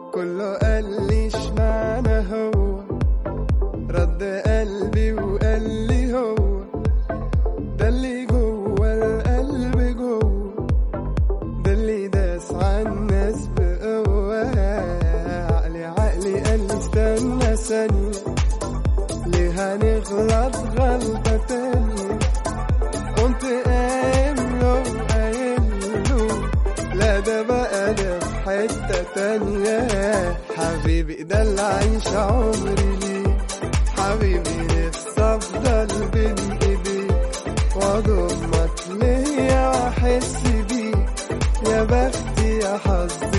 كله قال لي اشمعنى هو رد قلبي وقال لي هو ده اللي جوه القلب جوه ده اللي داس على الناس بقوة عقلي عقلي قال لي استنى ثانية ليه هنغلط غلطة تانية قمت قايم له قايم له لا ده بقى ده في حتة تانية حبيبي ده اللي عايش عمري ليه حبيبي نفسي افضل بين ايديك واضمك ليا واحس بيك يا بختي يا حظي